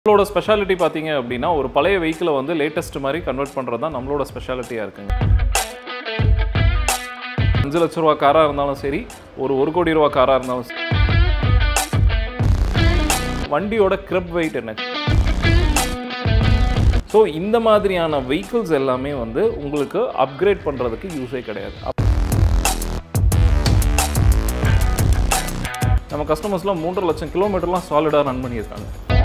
நம்மளோட ஸ்பெஷாலிட்டி பார்த்தீங்க அப்படின்னா ஒரு பழைய வெஹிக்கிளை வந்து லேட்டஸ்ட் மாதிரி கன்வெர்ட் பண்ணுறது தான் நம்மளோட ஸ்பெஷாலிட்டியாக இருக்குங்க அஞ்சு லட்ச ரூபா காராக இருந்தாலும் சரி ஒரு ஒரு கோடி ரூபா காராக இருந்தாலும் சரி வண்டியோட கிரப் வெயிட் என்ன ஸோ இந்த மாதிரியான வெஹிக்கிள்ஸ் எல்லாமே வந்து உங்களுக்கு அப்கிரேட் பண்ணுறதுக்கு யூஸே கிடையாது அப்- நம்ம கஸ்டமர்ஸ்லாம் மூன்றரை லட்சம் கிலோமீட்டர்லாம் சாலிடாக ரன் பண்ணியிருக்காங்க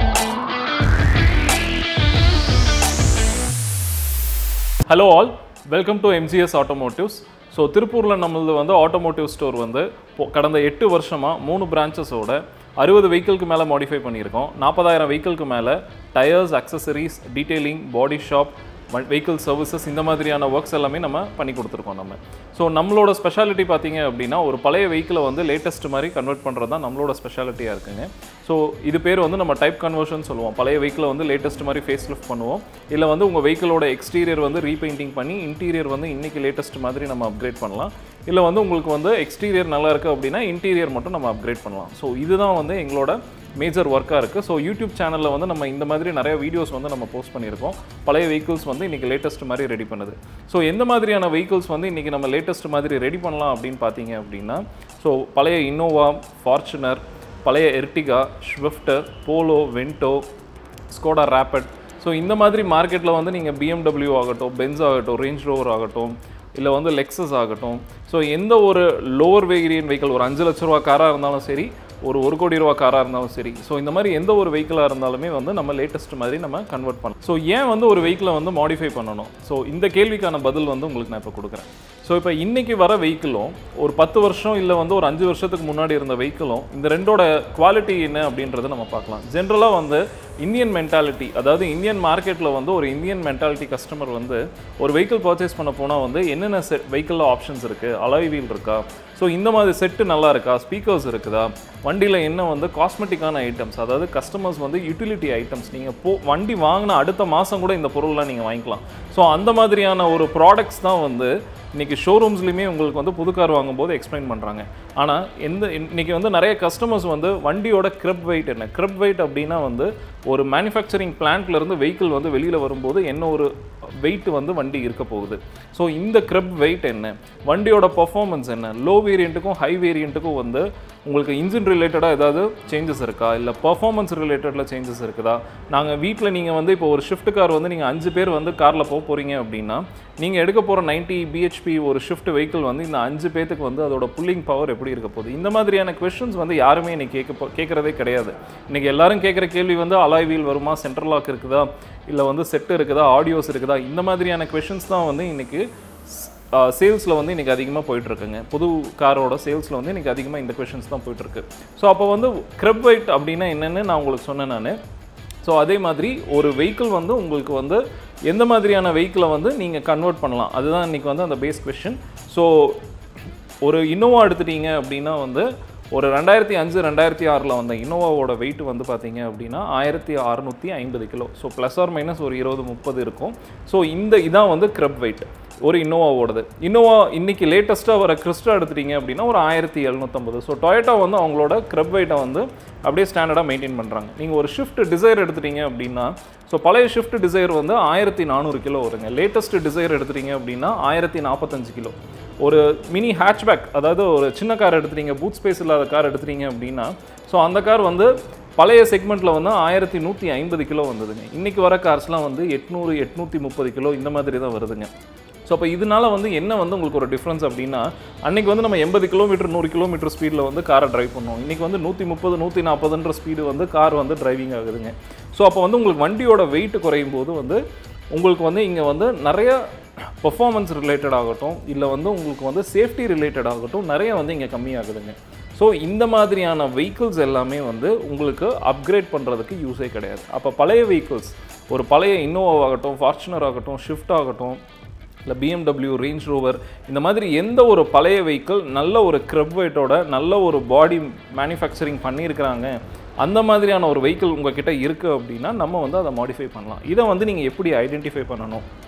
hello all welcome to MGS automotives so திருப்பூரில் நம்மளது வந்து ஆட்டோமோட்டிவ் ஸ்டோர் வந்து பொ- கடந்த எட்டு வருஷமாக மூணு பிரான்ச்சஸோட அறுபது வெஹிக்கிள்க்கு மேலே மாடிஃபை பண்ணியிருக்கோம் நாற்பதாயிரம் வெஹிக்கிள்க்கு மேலே tyres accessories detailing body shop vehicle services இந்த மாதிரியான ஒர்க்ஸ் எல்லாமே நம்ம பண்ணி கொடுத்துருக்கோம் நம்ம ஸோ நம்மளோட ஸ்பெஷாலிட்டி பார்த்தீங்க அப்படின்னா ஒரு பழைய வெஹிக்கிளை வந்து லேட்டஸ்ட் மாதிரி கன்வெர்ட் பண்ணுறது தான் நம்மளோட ஸ்பெஷாலிட்டியாக இருக்குங்க ஸோ இது பேர் வந்து நம்ம டைப் கன்வர்ஷன் சொல்லுவோம் பழைய வெஹிக்கிளை வந்து லேட்டஸ்ட் மாதிரி ஃபேஸ் லிஃப்ட் பண்ணுவோம் இல்லை வந்து உங்கள் வெஹிக்கிளோட எக்ஸ்டீரியர் வந்து ரீபெயிண்டிங் பண்ணி இன்டீரியர் வந்து இன்னைக்கு லேட்டஸ்ட் மாதிரி நம்ம அப்கிரேட் பண்ணலாம் இல்லை வந்து உங்களுக்கு வந்து எக்ஸ்டீரியர் நல்லா இருக்குது அப்படின்னா இன்டீரியர் மட்டும் நம்ம அப்கிரேட் பண்ணலாம் ஸோ இதுதான் வந்து எங்களோட மேஜர் ஒர்க்காக இருக்குது ஸோ யூடியூப் சேனலில் வந்து நம்ம இந்த மாதிரி நிறைய வீடியோஸ் வந்து நம்ம போஸ்ட் பண்ணியிருக்கோம் பழைய வெஹிக்கிள்ஸ் வந்து இன்றைக்கி லேட்டஸ்ட் மாதிரி ரெடி பண்ணுது ஸோ எந்த மாதிரியான வெஹிக்கிள்ஸ் வந்து இன்றைக்கி நம்ம லேட்டஸ்ட் மாதிரி ரெடி பண்ணலாம் அப்படின்னு பார்த்தீங்க அப்படின்னா ஸோ பழைய இன்னோவா ஃபார்ச்சுனர் பழைய எர்டிகா ஸ்விஃப்டர் Polo Vento Skoda Rapid so இந்த மாதிரி மார்க்கெட்டில் வந்து நீங்கள் BMW ஆகட்டும் பென்ஸ் ஆகட்டும் ரேஞ்ச் ரோவர் ஆகட்டும் இல்லை வந்து லெக்ஸஸ் ஆகட்டும் ஸோ எந்த ஒரு லோவர் வேரியன் வெஹிக்கிள் ஒரு அஞ்சு லட்ச ரூபா காராக இருந்தாலும் சரி ஒரு ஒரு கோடி ரூபா காராக இருந்தாலும் சரி ஸோ இந்த மாதிரி எந்த ஒரு வெஹிக்கிளாக இருந்தாலுமே வந்து நம்ம லேட்டஸ்ட் மாதிரி நம்ம கன்வெர்ட் பண்ணலாம் ஸோ ஏன் வந்து ஒரு வெஹிக்கிளை வந்து மாடிஃபை பண்ணணும் ஸோ இந்த கேள்விக்கான பதில் வந்து உங்களுக்கு நான் இப்போ கொடுக்குறேன் ஸோ இப்போ இன்னைக்கு வர வெஹிக்கிளும் ஒரு பத்து வருஷம் இல்லை வந்து ஒரு அஞ்சு வருஷத்துக்கு முன்னாடி இருந்த வெஹிக்கிளும் இந்த ரெண்டோட குவாலிட்டி என்ன அப்படின்றத நம்ம பார்க்கலாம் ஜென்ரலாக வந்து இந்தியன் மென்டாலிட்டி அதாவது இந்தியன் மார்க்கெட்டில் வந்து ஒரு இந்தியன் மென்டாலிட்டி கஸ்டமர் வந்து ஒரு வெஹிக்கிள் பர்ச்சேஸ் பண்ண போனால் வந்து என்னென்ன செட் வெஹிக்கிளில் ஆப்ஷன்ஸ் இருக்குது அலாய் வீல் இருக்கா ஸோ இந்த மாதிரி செட்டு நல்லா இருக்கா ஸ்பீக்கர்ஸ் இருக்குதா வண்டியில் என்ன வந்து காஸ்மெட்டிக்கான ஐட்டம்ஸ் அதாவது கஸ்டமர்ஸ் வந்து யூட்டிலிட்டி ஐட்டம்ஸ் நீங்கள் போ வண்டி வாங்கின அடுத்த மாதம் கூட இந்த பொருள்லாம் நீங்கள் வாங்கிக்கலாம் ஸோ அந்த மாதிரியான ஒரு ப்ராடக்ட்ஸ் தான் வந்து இன்றைக்கி ஷோரூம்ஸ்லையுமே உங்களுக்கு வந்து புது கார் வாங்கும்போது எக்ஸ்பிளைன் பண்ணுறாங்க ஆனால் எந்த இன்றைக்கி வந்து நிறைய கஸ்டமர்ஸ் வந்து வண்டியோட கிரப் வெயிட் என்ன கிரப் வெயிட் அப்படின்னா வந்து ஒரு மேனுஃபேக்சரிங் பிளான்ட்லேருந்து வெஹிக்கிள் வந்து வெளியில் வரும்போது என்ன ஒரு வெயிட் வந்து வண்டி இருக்க போகுது ஸோ இந்த கிரப் வெயிட் என்ன வண்டியோட பர்ஃபார்மன்ஸ் என்ன லோ வேரியண்ட்டுக்கும் ஹை வேரியண்ட்டுக்கும் வந்து உங்களுக்கு இன்ஜின் ரிலேட்டடாக ஏதாவது சேஞ்சஸ் இருக்கா இல்லை பர்ஃபார்மன்ஸ் ரிலேட்டடில் சேஞ்சஸ் இருக்குதா நாங்கள் வீட்டில் நீங்கள் வந்து இப்போ ஒரு ஷிஃப்ட் கார் வந்து நீங்கள் அஞ்சு பேர் வந்து காரில் போக போகிறீங்க அப்படின்னா நீங்கள் எடுக்க போகிற 90 பிஹெச்பி ஒரு ஷிஃப்ட் வெஹிக்கிள் வந்து இந்த அஞ்சு பேத்துக்கு வந்து அதோட புல்லிங் பவர் எப்படி இருக்க போகுது இந்த மாதிரியான கொஷின்ஸ் வந்து யாருமே இன்னைக்கு கேட்க போ- கேட்கறதே கிடையாது இன்னைக்கு எல்லாரும் கேட்குற கேள்வி வந்து அலாய் வீல் வருமா சென்ட்ரல் லாக் இருக்குதா இல்லை வந்து செட் இருக்குதா ஆடியோஸ் இருக்குதா இந்த மாதிரியான கொஷின்ஸ் தான் வந்து இன்னைக்கு சேல்ஸில் வந்து இன்றைக்கி அதிகமாக போயிட்டுருக்குங்க புது காரோட சேல்ஸில் வந்து இன்றைக்கி அதிகமாக இந்த கொஷின்ஸ் தான் போயிட்டுருக்கு ஸோ அப்போ வந்து கிரப் வெயிட் அப்படின்னா என்னென்னு நான் உங்களுக்கு சொன்னேன் நான் ஸோ அதே மாதிரி ஒரு வெஹிக்கிள் வந்து உங்களுக்கு வந்து எந்த மாதிரியான வெஹிக்கிளை வந்து நீங்கள் கன்வெர்ட் பண்ணலாம் அதுதான் இன்றைக்கி வந்து அந்த பேஸ் கொஷின் ஸோ ஒரு இன்னோவா எடுத்துட்டீங்க அப்படின்னா வந்து ஒரு ரெண்டாயிரத்தி அஞ்சு ரெண்டாயிரத்தி ஆறில் வந்த இன்னோவாவோட வெயிட் வந்து பார்த்தீங்க அப்படின்னா ஆயிரத்தி அறநூற்றி ஐம்பது kilo so plus or minus ஒரு இருபது முப்பது இருக்கும் ஸோ இந்த இதான் வந்து கிரப் வெயிட் ஒரு இன்னோவாவோடது இன்னோவா இன்னைக்கு லேட்டஸ்ட்டாக வர கிறிஸ்டா எடுத்துட்டீங்க அப்படின்னா ஒரு ஆயிரத்தி எழுநூற்றம்பது ஸோ டொயட்டா வந்து அவங்களோட கிரப் வெயிட்டை வந்து அப்படியே ஸ்டாண்டர்டாக மெயின்டைன் பண்ணுறாங்க நீங்கள் ஒரு ஷிஃப்ட் டிசைர் எடுத்துட்டீங்க அப்படின்னா ஸோ பழைய ஷிஃப்ட் டிசைர் வந்து ஆயிரத்தி நானூறு கிலோ வருங்க லேட்டஸ்ட் டிசைர் எடுத்துட்டீங்க அப்படின்னா ஆயிரத்தி நாற்பத்தஞ்சு கிலோ ஒரு மினி ஹேட்ச்பேக் அதாவது ஒரு சின்ன கார் எடுத்துட்டீங்க பூத் ஸ்பேஸ் இல்லாத கார் எடுத்துட்டீங்க அப்படின்னா ஸோ அந்த கார் வந்து பழைய செக்மெண்ட்டில் வந்து ஆயிரத்தி நூற்றி ஐம்பது கிலோ வந்ததுங்க இன்றைக்கி வர கார்ஸ்லாம் வந்து எட்நூறு எட்நூற்றி முப்பது கிலோ இந்த மாதிரி தான் வருதுங்க ஸோ அப்போ இதனால வந்து என்ன வந்து உங்களுக்கு ஒரு டிஃப்ரென்ஸ் அப்படின்னா அன்னைக்கு வந்து நம்ம எண்பது கிலோமீட்டர் நூறு கிலோமீட்டர் ஸ்பீடில் வந்து காரை டிரைவ் பண்ணோம் இன்றைக்கி வந்து நூற்றி முப்பது நூற்றி நாற்பதுன்ற ஸ்பீடு வந்து கார் வந்து டிரைவிங் ஆகுதுங்க ஸோ அப்போ வந்து உங்களுக்கு வண்டியோட வெயிட் குறையும் போது வந்து உங்களுக்கு வந்து இங்கே வந்து நிறைய பெர்ஃபார்மன்ஸ் ரிலேட்டட் ஆகட்டும் இல்லை வந்து உங்களுக்கு வந்து சேஃப்டி ரிலேட்டட் ஆகட்டும் நிறைய வந்து இங்கே கம்மியாகுதுங்க ஸோ இந்த மாதிரியான வெஹிக்கிள்ஸ் எல்லாமே வந்து உங்களுக்கு அப்கிரேட் பண்ணுறதுக்கு யூஸே கிடையாது அப்போ பழைய வெஹிக்கிள்ஸ் ஒரு பழைய இன்னோவா ஆகட்டும் ஃபார்ச்சுனர் ஆகட்டும் ஷிஃப்ட் ஆகட்டும் இல்லை BMW ரேஞ்ச் ரோவர் இந்த மாதிரி எந்த ஒரு பழைய வெஹிக்கிள் நல்ல ஒரு கிரப் வெயிட்டோட நல்ல ஒரு பாடி மேனுஃபேக்சரிங் பண்ணியிருக்கிறாங்க அந்த மாதிரியான ஒரு வெஹிக்கிள் உங்ககிட்ட இருக்குது அப்படின்னா நம்ம வந்து அதை மாடிஃபை பண்ணலாம் இதை வந்து நீங்கள் எப்படி ஐடென்டிஃபை பண்ணணும்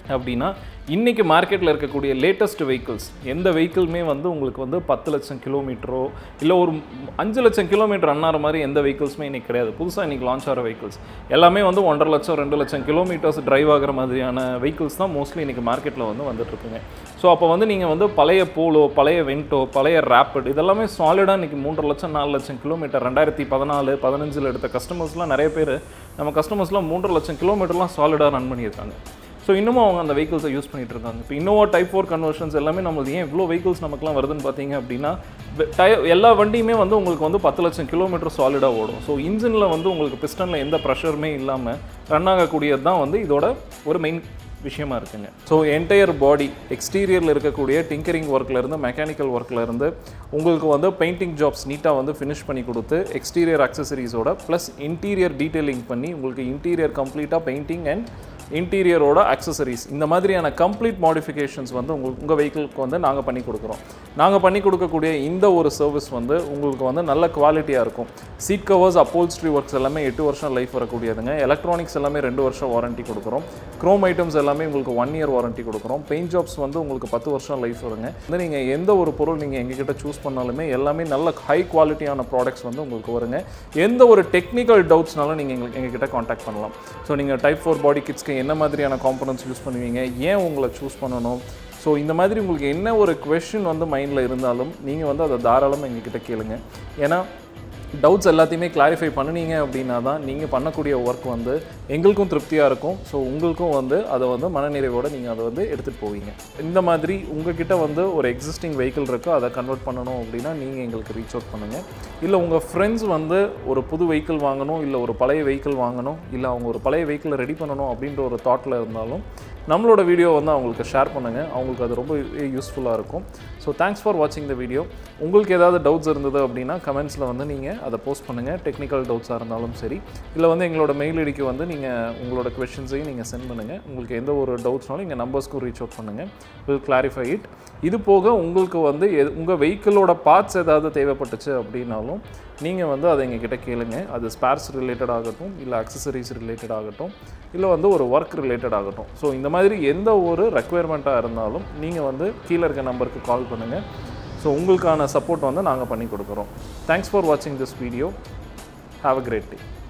அப்படின்னா இன்றைக்கி மார்க்கெட்டில் இருக்கக்கூடிய லேட்டஸ்ட் வெஹிக்கிள்ஸ் எந்த வெஹிக்கிளுமே வந்து உங்களுக்கு வந்து பத்து லட்சம் கிலோமீட்டரோ இல்லை ஒரு அஞ்சு லட்சம் கிலோமீட்டர் ரன் ஆகிற மாதிரி எந்த வெஹிக்கிள்ஸுமே இன்றைக்கி கிடையாது புதுசாக இன்றைக்கி லான்ச் ஆகிற வெஹிக்கிள்ஸ் எல்லாமே வந்து ஒன்றரை லட்சம் ரெண்டு லட்சம் கிலோமீட்டர்ஸ் டிரைவ் ஆகிற மாதிரியான வெஹிக்கிள்ஸ் தான் மோஸ்ட்லி இன்றைக்கி மார்க்கெட்டில் வந்து வந்துட்டுருக்குங்க ஸோ அப்போ வந்து நீங்கள் வந்து பழைய போலோ பழைய வென்டோ பழைய ரேப்பிட் இதெல்லாமே சாலிடாக இன்றைக்கி மூன்றரை லட்சம் நாலு லட்சம் கிலோமீட்டர் ரெண்டாயிரத்தி பதினாலு பதினஞ்சில் எடுத்த கஸ்டமர்ஸ்லாம் நிறைய பேர் நம்ம கஸ்டமர்ஸ்லாம் மூன்றரை லட்சம் கிலோமீட்டர்லாம் சாலிடாக ரன் பண்ணியிருக்காங்க ஸோ இன்னமும் அவங்க அந்த வெஹிக்கிள்ஸை யூஸ் பண்ணிட்டு இருக்காங்க இப்போ இன்னோவா டைப் ஃபோர் கன்வர்ஷன்ஸ் எல்லாமே நம்மளுக்கு ஏன் இவ்வளோ வெஹிக்கிள்ஸ் நமக்குலாம் வருதுன்னு பார்த்தீங்க அப்படின்னா டய எல்லா வண்டியுமே வந்து உங்களுக்கு வந்து பத்து லட்சம் கிலோமீட்டர் சாலிடாக ஓடும் ஸோ இன்ஜினில் வந்து உங்களுக்கு பிஸ்டனில் எந்த ப்ரெஷருமே இல்லாமல் ரன் ஆகக்கூடியது தான் வந்து இதோட ஒரு மெயின் விஷயமா இருக்குங்க ஸோ என்டையர் பாடி எக்ஸ்டீரியரில் இருக்கக்கூடிய டிங்கரிங் ஒர்க்லேருந்து மெக்கானிக்கல் ஒர்க்லேருந்து உங்களுக்கு வந்து பெயிண்டிங் ஜாப்ஸ் நீட்டாக வந்து ஃபினிஷ் பண்ணி கொடுத்து எக்ஸ்டீரியர் அக்சசரிஸோட ப்ளஸ் இன்டீரியர் டீட்டெயிலிங் பண்ணி உங்களுக்கு இன்டீரியர் கம்ப்ளீட்டாக பெயிண்டிங் அண்ட் இன்டீரியரோட அக்சசரிஸ் இந்த மாதிரியான கம்ப்ளீட் மாடிஃபிகேஷன்ஸ் வந்து உங்களுக்கு உங்கள் வெஹிக்கிளுக்கு வந்து நாங்கள் பண்ணி கொடுக்குறோம் நாங்கள் பண்ணி கொடுக்கக்கூடிய இந்த ஒரு சர்வீஸ் வந்து உங்களுக்கு வந்து நல்ல குவாலிட்டியாக இருக்கும் சீட் கவர்ஸ் அப்போல்ஸ்ட்ரி ஒர்க்ஸ் எல்லாமே எட்டு வருஷம் லைஃப் வரக்கூடியதுங்க எலக்ட்ரானிக்ஸ் எல்லாமே ரெண்டு வருஷம் வாரண்டி கொடுக்குறோம் க்ரோம் ஐட்டம்ஸ் எல்லாமே உங்களுக்கு ஒன் இயர் வாரண்டி கொடுக்குறோம் பெயிண்ட் ஜாப்ஸ் வந்து உங்களுக்கு பத்து வருஷம் லைஃப் வருங்க வந்து நீங்கள் எந்த ஒரு பொருள் நீங்கள் எங்ககிட்ட சூஸ் பண்ணாலுமே எல்லாமே நல்ல ஹை குவாலிட்டியான ப்ராடக்ட்ஸ் வந்து உங்களுக்கு வருங்க எந்த ஒரு டெக்னிக்கல் டவுட்ஸ்னாலும் நீங்கள் எங்களுக்கு எங்ககிட்ட காண்டாக்ட் பண்ணலாம் ஸோ நீங்கள் டைப் ஃபோர் பாடி கிட்ஸ்க்கு என்ன மாதிரியான காம்பனன்ட்ஸ் யூஸ் பண்ணுவீங்க ஏன் உங்களை சூஸ் பண்ணணும் ஸோ இந்த மாதிரி உங்களுக்கு என்ன ஒரு கொஷின் வந்து மைண்டில் இருந்தாலும் நீங்கள் வந்து அதை தாராளமாக எங்ககிட்ட கேளுங்க ஏன்னா டவுட்ஸ் எல்லாத்தையுமே கிளாரிஃபை பண்ணுனீங்க அப்படின்னா தான் நீங்கள் பண்ணக்கூடிய ஒர்க் வந்து எங்களுக்கும் திருப்தியாக இருக்கும் ஸோ உங்களுக்கும் வந்து அதை வந்து மனநிறைவோடு நீங்கள் அதை வந்து எடுத்துகிட்டு போவீங்க இந்த மாதிரி உங்ககிட்ட வந்து ஒரு எக்ஸிஸ்டிங் வெஹிக்கிள் இருக்கோ அதை கன்வெர்ட் பண்ணணும் அப்படின்னா நீங்கள் எங்களுக்கு ரீச் அவுட் பண்ணுங்கள் இல்லை உங்கள் ஃப்ரெண்ட்ஸ் வந்து ஒரு புது வெஹிக்கிள் வாங்கணும் இல்லை ஒரு பழைய வெஹிக்கிள் வாங்கணும் இல்லை அவங்க ஒரு பழைய வெஹிக்கிளை ரெடி பண்ணணும் அப்படின்ற ஒரு தாட்டில் இருந்தாலும் நம்மளோட வீடியோ வந்து அவங்களுக்கு ஷேர் பண்ணுங்கள் அவங்களுக்கு அது ரொம்ப யூஸ்ஃபுல்லாக இருக்கும் ஸோ தேங்க்ஸ் ஃபார் வாட்சிங் த வீடியோ உங்களுக்கு ஏதாவது டவுட்ஸ் இருந்தது அப்படின்னா கமெண்ட்ஸில் வந்து நீங்கள் அதை போஸ்ட் பண்ணுங்கள் டெக்னிக்கல் டவுட்ஸாக இருந்தாலும் சரி இல்லை வந்து எங்களோட மெயில் ஐடிக்கு வந்து நீங்கள் உங்களோட கொஷின்ஸையும் நீங்கள் சென்ட் பண்ணுங்கள் உங்களுக்கு எந்த ஒரு டவுட்ஸ்னாலும் நீங்கள் நம்பர்ஸ்க்கும் ரீச் அவுட் பண்ணுங்கள் வில் கிளாரிஃபை இட் இது போக உங்களுக்கு வந்து எது உங்கள் வெஹிக்கிளோட பார்ட்ஸ் ஏதாவது தேவைப்பட்டுச்சு அப்படின்னாலும் நீங்கள் வந்து அதை எங்ககிட்ட கேளுங்க அது ஸ்பேர்ஸ் ரிலேட்டட் ஆகட்டும் இல்லை அக்சசரிஸ் ரிலேட்டட் ஆகட்டும் இல்லை வந்து ஒரு ஒர்க் ரிலேட்டட் ஆகட்டும் ஸோ இந்த மாதிரி எந்த ஒரு ரெக்குயர்மெண்ட்டாக இருந்தாலும் நீங்கள் வந்து கீழே இருக்க நம்பருக்கு கால் பண்ணுங்கள் ஸோ உங்களுக்கான சப்போர்ட் வந்து நாங்கள் பண்ணி கொடுக்குறோம் தேங்க்ஸ் ஃபார் வாட்சிங் this video have a great day